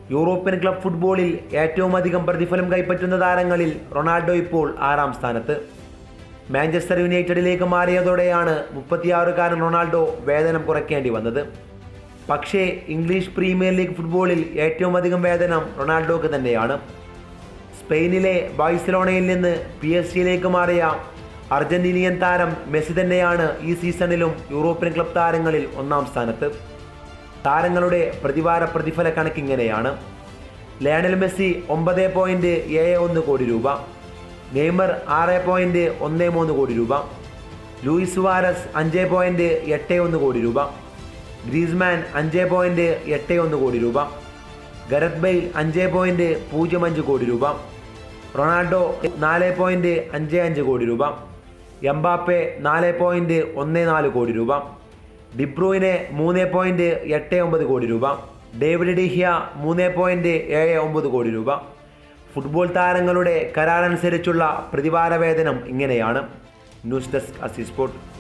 European club ഫുട്ബോളിൽ ഏറ്റവും അധികം പ്രതിഫലം കൈപ്പറ്റുന്ന താരങ്ങളിൽ റൊണാൾഡോ ഇപ്പോൾ ആറാം സ്ഥാനത്ത് മാഞ്ചസ്റ്റർ യുണൈറ്റഡിലേക്ക് മാറിയതോടെയാണ് മുപ്പത്തിയാറുകാരൻ റൊണാൾഡോ വേതനം കുറയ്ക്കേണ്ടി വന്നത് പക്ഷേ ഇംഗ്ലീഷ് പ്രീമിയർ ലീഗ് ഫുട്ബോളിൽ ഏറ്റവും അധികം വേതനം റൊണാൾഡോക്ക് തന്നെയാണ് സ്പെയിനിലെ ബാഴ്സലോണയിൽ നിന്ന് പി എസ് ജിയിലേക്ക് മാറിയ അർജന്റീനിയൻ താരം മെസ്സി തന്നെയാണ് ഈ സീസണിലും യൂറോപ്യൻ ക്ലബ് താരങ്ങളിൽ ഒന്നാം സ്ഥാനത്ത് താരങ്ങളുടെ പ്രതിവാര പ്രതിഫല കണക്കിങ്ങനെയാണ് ലയണൽ മെസ്സി ഒമ്പത് പോയിൻറ്റ് ഏഴ് ഒന്ന് കോടി രൂപ നെയ്മർ ആറ് പോയിൻറ്റ് ഒന്ന് മൂന്ന് കോടി രൂപ ലൂയിസ് വാരസ് അഞ്ച് പോയിൻറ്റ് എട്ട് ഒന്ന് കോടി രൂപ ഗ്രീസ്മാൻ അഞ്ച് പോയിൻറ്റ് എട്ട് ഒന്ന് കോടി രൂപ ഗരത് ബെയിൽ അഞ്ച് പോയിൻറ്റ് പൂജ്യം അഞ്ച് കോടി രൂപ റൊണാൾഡോ നാല് പോയിൻറ്റ് അഞ്ച് അഞ്ച് കോടി രൂപ എംബാപ്പെ നാല് പോയിൻറ്റ് ഒന്ന് നാല് കോടി രൂപ ഡിബ്രൂയിനെ മൂന്ന് പോയിൻറ്റ് എട്ട് ഒമ്പത് കോടി രൂപ ഡേവിഡ് ഡിഹിയ മൂന്ന് പോയിൻറ്റ് ഏഴ് ഒമ്പത് കോടി രൂപ ഫുട്ബോൾ താരങ്ങളുടെ കരാറനുസരിച്ചുള്ള പ്രതിവാര വേതനം ഇങ്ങനെയാണ് ന്യൂസ് ഡെസ്ക് അസി സ്പോർട്ട്